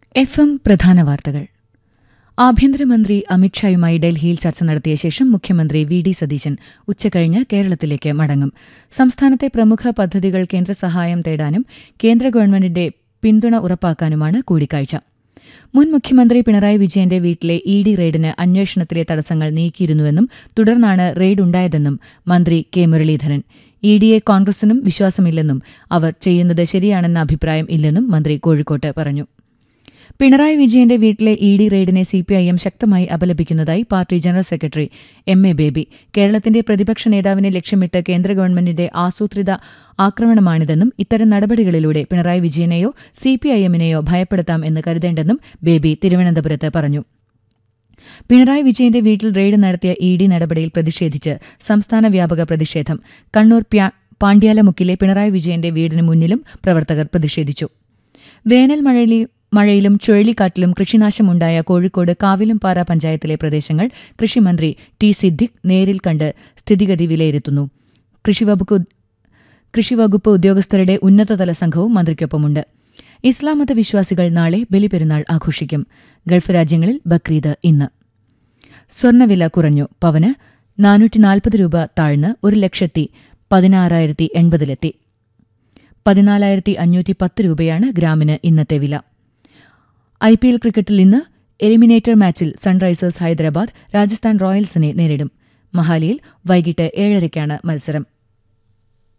F M പ്രധാന വാർത്തകൾ ആഭ്യന്തരമന്ത്രി അമിത്ഷായുമായി ഡൽഹിയിൽ ചർച്ച നടത്തിയ ശേഷം മുഖ്യമന്ത്രി വി ഡി സതീശൻ ഉച്ചകഴിഞ്ഞ് കേരളത്തിലേക്ക് മടങ്ങും സംസ്ഥാനത്തെ പ്രമുഖ പദ്ധതികൾ കേന്ദ്രസഹായം തേടാനും കേന്ദ്ര ഗവൺമെന്റിന്റെ പിന്തുണ ഉറപ്പാക്കാനുമാണ് കൂടിക്കാഴ്ച മുൻ മുഖ്യമന്ത്രി പിണറായി വിജയന്റെ വീട്ടിലെ ഇ ഡി റെയ്ഡിന് അന്വേഷണത്തിലെ തടസ്സങ്ങൾ നീക്കിയിരുന്നുവെന്നും തുടർന്നാണ് റെയ്ഡ് ഉണ്ടായതെന്നും മന്ത്രി കെ മുരളീധരൻ ഇ ഡിയെ കോൺഗ്രസിനും വിശ്വാസമില്ലെന്നും അവർ ചെയ്യുന്നത് ശരിയാണെന്ന അഭിപ്രായം ഇല്ലെന്നും മന്ത്രി കോഴിക്കോട്ട് പറഞ്ഞു പിണറായി വിജയന്റെ വീട്ടിലെ ഇ ഡി റെയ്ഡിനെ സിപിഐഎം ശക്തമായി അപലപിക്കുന്നതായി party general secretary M A Baby കേരളത്തിന്റെ പ്രതിപക്ഷ നേതാവിനെ ലക്ഷ്യമിട്ട് കേന്ദ്ര ഗവൺമെന്റിന്റെ ആസൂത്രിത ആക്രമണമാണിതെന്നും ഇത്തരം നടപടികളിലൂടെ പിണറായി വിജയനെയോ സിപിഐഎമ്മിനെയോ ഭയപ്പെടുത്താം എന്ന് കരുതേണ്ടെന്നും ബേബി തിരുവനന്തപുരത്ത് പറഞ്ഞു പിണറായി വിജയന്റെ വീട്ടിൽ റെയ്ഡ് നടത്തിയ ഇ ഡി നടപടിയിൽ പ്രതിഷേധിച്ച് സംസ്ഥാന വ്യാപക പ്രതിഷേധം കണ്ണൂർ പ്യാ- പാണ്ഡ്യാലമുക്കിലെ പിണറായി വിജയന്റെ വീടിന് മുന്നിലും പ്രവർത്തകർ പ്രതിഷേധിച്ചു വേനൽ മഴയിലെ മഴയിലും ചുഴലിക്കാറ്റിലും കൃഷിനാശമുണ്ടായ കോഴിക്കോട് കാവിലുംപാറ പഞ്ചായത്തിലെ പ്രദേശങ്ങൾ കൃഷിമന്ത്രി ടി സിദ്ദിഖ് നേരിൽ കണ്ട് സ്ഥിതിഗതി വിലയിരുത്തുന്നു കൃഷിവകുപ്പ് കൃഷിവകുപ്പ് ഉദ്യോഗസ്ഥരുടെ ഉന്നതതല സംഘവും മന്ത്രിക്കൊപ്പമുണ്ട് ഇസ്ലാം മത വിശ്വാസികൾ നാളെ ബലിപെരുന്നാൾ ആഘോഷിക്കും ഗൾഫ് രാജ്യങ്ങളിൽ ബക്രീദ് ഇന്ന് സ്വർണ്ണവില കുറഞ്ഞു പവന് നാനൂറ്റി നാൽപ്പത് രൂപ താഴ്ന്ന് ഒരു ലക്ഷത്തി പതിനാറായിരത്തി എൺപതിലെത്തി പതിനാലായിരത്തി അഞ്ഞൂറ്റി പത്ത് രൂപയാണ് ഗ്രാമിന് ഇന്നത്തെ വില ഐ പി എൽ ക്രിക്കറ്റിൽ ഇന്ന് എലിമിനേറ്റർ മാച്ചിൽ സൺറൈസേഴ്സ് ഹൈദരാബാദ് രാജസ്ഥാൻ റോയൽസിനെ നേരിടും മഹാലിയിൽ വൈകിട്ട് ഏഴരയ്ക്കാണ് മത്സരം